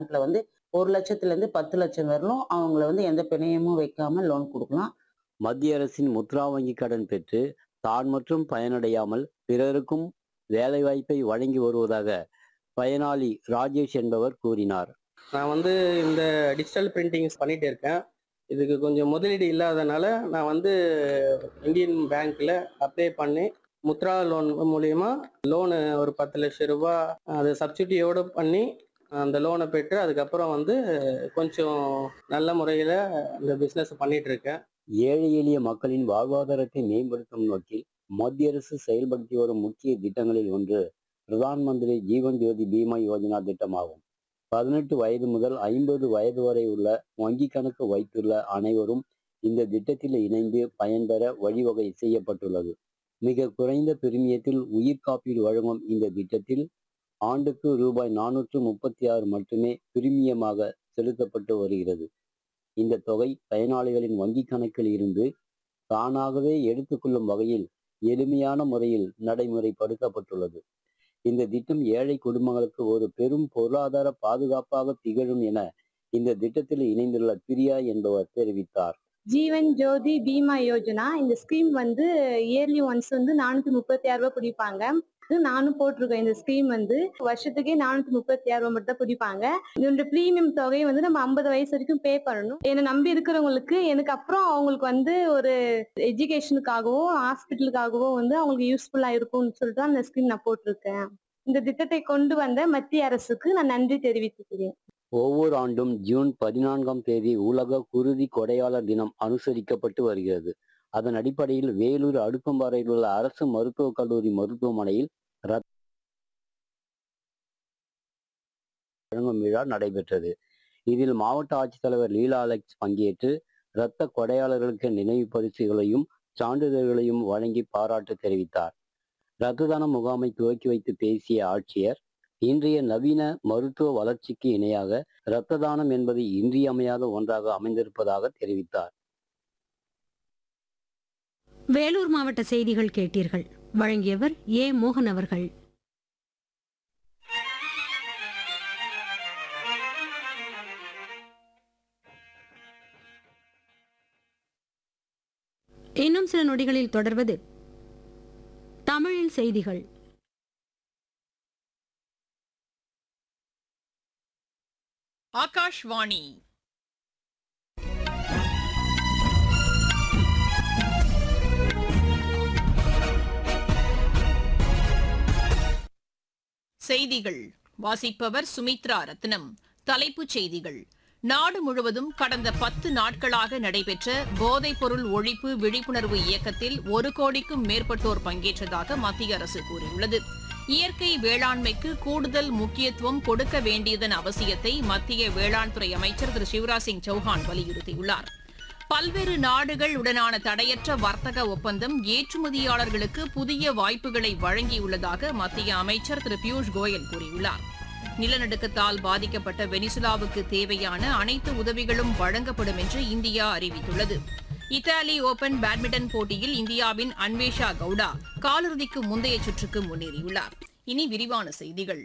பேங்க்ல வந்து ஒரு லட்சத்துல இருந்து பத்து லட்சம் வரலும் அவங்கள வந்து எந்த பிணையமும் வைக்காம லோன் கொடுக்கலாம் மத்திய அரசின் முத்ரா வங்கி கடன் பெற்று தான் மற்றும் பயனடையாமல் பிறருக்கும் வேலைவாய்ப்பை வழங்கி வருவதாக பயனாளி ராஜேஷ் என்பவர் கூறினார் நான் வந்து இந்த டிஜிட்டல் பிரிண்டிங்ஸ் பண்ணிட்டு இருக்கேன் இதுக்கு கொஞ்சம் முதலீடு இல்லாதனால நான் வந்து இந்தியன் பேங்க்ல அப்ளை பண்ணி முத்ரா லோன் மூலியமா லோனு ஒரு பத்து லட்சம் ரூபாய் அது சப்சிடியோடு பண்ணி அந்த லோனை பெற்று அதுக்கப்புறம் வந்து கொஞ்சம் நல்ல முறையில் இந்த பிஸ்னஸ் பண்ணிட்டு இருக்கேன் ஏழை எளிய மக்களின் வாழ்வாதாரத்தை மேம்படுத்தும் நோக்கில் மத்திய அரசு செயல்படுத்தி வரும் முக்கிய திட்டங்களில் ஒன்று பிரதான் மந்திரி ஜீவன் ஜோதி பீமா யோஜனா திட்டமாகும் பதினெட்டு வயது முதல் ஐம்பது வயது வரை உள்ள வங்கி கணக்கு வைத்துள்ள அனைவரும் இந்த திட்டத்தில் இணைந்து பயன்பெற வழிவகை செய்யப்பட்டுள்ளது மிக குறைந்த பிரிமியத்தில் உயிர் காப்பீடு வழங்கும் இந்த திட்டத்தில் ஆண்டுக்கு ரூபாய் நானூற்று முப்பத்தி ஆறு மட்டுமே பிரிமியமாக செலுத்தப்பட்டு வருகிறது இந்த தொகை பயனாளிகளின் வங்கி கணக்கில் இருந்து தானாகவே எடுத்துக்கொள்ளும் வகையில் எளிமையான முறையில் நடைமுறைப்படுத்தப்பட்டுள்ளது இந்த திட்டம் ஏழை குடும்பங்களுக்கு ஒரு பெரும் பொருளாதார பாதுகாப்பாக திகழும் என இந்த திட்டத்தில் இணைந்துள்ள பிரியா என்பவர் தெரிவித்தார் ஜீவன் ஜோதி பீமா யோஜனா இந்த ஸ்கீம் வந்து இயர்லி ஒன்ஸ் வந்து நானூத்தி முப்பத்தி ஆறு ரூபாய் பிடிப்பாங்க இது நானும் போட்டிருக்கேன் இந்த ஸ்கீம் வந்து வருஷத்துக்கே நானூத்தி முப்பத்தி ஆறு ரூபாய் மட்டும் தான் பிடிப்பாங்க இதோட ப்ரீமியம் தொகையை வந்து நம்ம ஐம்பது வயசு வரைக்கும் பே பண்ணணும் என்னை நம்பி இருக்கிறவங்களுக்கு எனக்கு அப்புறம் அவங்களுக்கு வந்து ஒரு எஜுகேஷனுக்காகவோ ஹாஸ்பிட்டலுக்காகவோ வந்து அவங்களுக்கு யூஸ்ஃபுல்லா இருக்கும்னு சொல்லிட்டு அந்த ஸ்கீம் நான் போட்டிருக்கேன் இந்த திட்டத்தை கொண்டு வந்த மத்திய அரசுக்கு நான் நன்றி தெரிவித்துக்கிறேன் ஒவ்வொரு ஆண்டும் ஜூன் பதினான்காம் தேதி உலக குருதி கொடையாளர் தினம் அனுசரிக்கப்பட்டு வருகிறது அதன் அடிப்படையில் வேலூர் அடுக்கம்பாறையில் உள்ள அரசு மருத்துவக் கல்லூரி மருத்துவமனையில் ரத்த வழங்கும் விழா நடைபெற்றது இதில் மாவட்ட ஆட்சித்தலைவர் லீலா அலெக்ஸ் பங்கேற்று இரத்த கொடையாளர்களுக்கு நினைவு பரிசுகளையும் சான்றிதழ்களையும் வழங்கி பாராட்டு தெரிவித்தார் இரத்த தான முகாமை துவக்கி வைத்து பேசிய ஆட்சியர் இன்றைய நவீன மருத்துவ வளர்ச்சிக்கு இணையாக இரத்த தானம் என்பது இன்றியமையாத ஒன்றாக அமைந்திருப்பதாக தெரிவித்தார் வேலூர் மாவட்ட செய்திகள் கேட்டீர்கள் வழங்கியவர் ஏ மோகன் அவர்கள் இன்னும் சில நொடிகளில் தொடர்வது தமிழில் செய்திகள் ஆகாஷ்வாணி செய்திகள் வாசிப்பவர் சுமித்ரா ரத்னம் தலைப்புச் செய்திகள் நாடு முழுவதும் கடந்த பத்து நாட்களாக நடைபெற்ற போதைப்பொருள் ஒழிப்பு விழிப்புணர்வு இயக்கத்தில் ஒரு கோடிக்கும் மேற்பட்டோர் பங்கேற்றதாக மத்திய அரசு கூறியுள்ளது இயற்கை வேளாண்மைக்கு கூடுதல் முக்கியத்துவம் கொடுக்க வேண்டியதன் அவசியத்தை மத்திய வேளாண் துறை அமைச்சர் திரு சிவராஜ் சிங் சௌஹான் வலியுறுத்தியுள்ளார் பல்வேறு நாடுகள் உடனான தடையற்ற வர்த்தக ஒப்பந்தம் ஏற்றுமதியாளர்களுக்கு புதிய வாய்ப்புகளை வழங்கியுள்ளதாக மத்திய அமைச்சர் திரு பியூஷ் கோயல் கூறியுள்ளார் நிலநடுக்கத்தால் பாதிக்கப்பட்ட வெனிசுலாவுக்கு தேவையான அனைத்து உதவிகளும் வழங்கப்படும் என்று இந்தியா அறிவித்துள்ளது இத்தாலி ஓபன் பேட்மிண்டன் போட்டியில் இந்தியாவின் அன்வேஷா கவுடா காலிறுதிக்கு முந்தைய சுற்றுக்கு முன்னேறியுள்ளார் இனி விரிவான செய்திகள்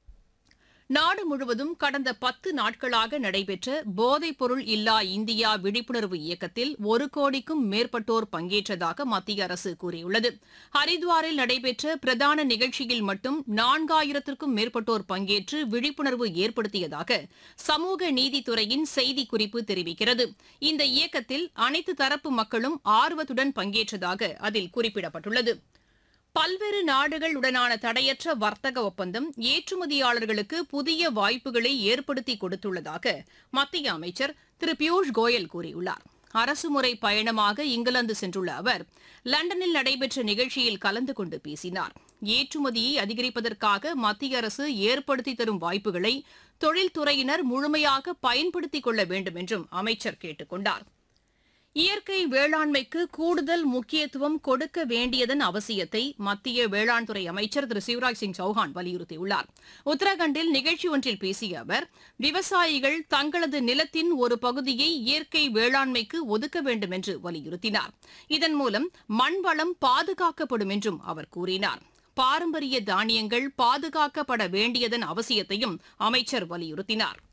நாடு முழுவதும் கடந்த பத்து நாட்களாக நடைபெற்ற போதைப் பொருள் இல்லா இந்தியா விழிப்புணர்வு இயக்கத்தில் ஒரு கோடிக்கும் மேற்பட்டோர் பங்கேற்றதாக மத்திய அரசு கூறியுள்ளது ஹரித்வாரில் நடைபெற்ற பிரதான நிகழ்ச்சியில் மட்டும் நான்காயிரத்திற்கும் மேற்பட்டோர் பங்கேற்று விழிப்புணர்வு ஏற்படுத்தியதாக சமூக நீதித்துறையின் செய்திக்குறிப்பு தெரிவிக்கிறது இந்த இயக்கத்தில் அனைத்து தரப்பு மக்களும் ஆர்வத்துடன் பங்கேற்றதாக அதில் குறிப்பிடப்பட்டுள்ளது பல்வேறு நாடுகள் உடனான தடையற்ற வர்த்தக ஒப்பந்தம் ஏற்றுமதியாளர்களுக்கு புதிய வாய்ப்புகளை ஏற்படுத்தி கொடுத்துள்ளதாக மத்திய அமைச்சர் திரு பியூஷ் கோயல் கூறியுள்ளார் அரசுமுறை பயணமாக இங்கிலாந்து சென்றுள்ள அவர் லண்டனில் நடைபெற்ற நிகழ்ச்சியில் கலந்து கொண்டு பேசினார் ஏற்றுமதியை அதிகரிப்பதற்காக மத்திய அரசு ஏற்படுத்தி தரும் வாய்ப்புகளை தொழில்துறையினர் முழுமையாக பயன்படுத்திக் கொள்ள வேண்டும் என்றும் அமைச்சர் கேட்டுக் கொண்டார் இயற்கை வேளாண்மைக்கு கூடுதல் முக்கியத்துவம் கொடுக்க வேண்டியதன் அவசியத்தை மத்திய வேளாண் துறை அமைச்சர் திரு சிவராஜ் சிங் சௌஹான் வலியுறுத்தியுள்ளார் உத்தரகாண்டில் நிகழ்ச்சி ஒன்றில் பேசிய அவர் விவசாயிகள் தங்களது நிலத்தின் ஒரு பகுதியை இயற்கை வேளாண்மைக்கு ஒதுக்க வேண்டும் என்று வலியுறுத்தினார் இதன் மூலம் மண்வளம் பாதுகாக்கப்படும் என்றும் அவர் கூறினார் பாரம்பரிய தானியங்கள் பாதுகாக்கப்பட வேண்டியதன் அவசியத்தையும் அமைச்சர் வலியுறுத்தினார்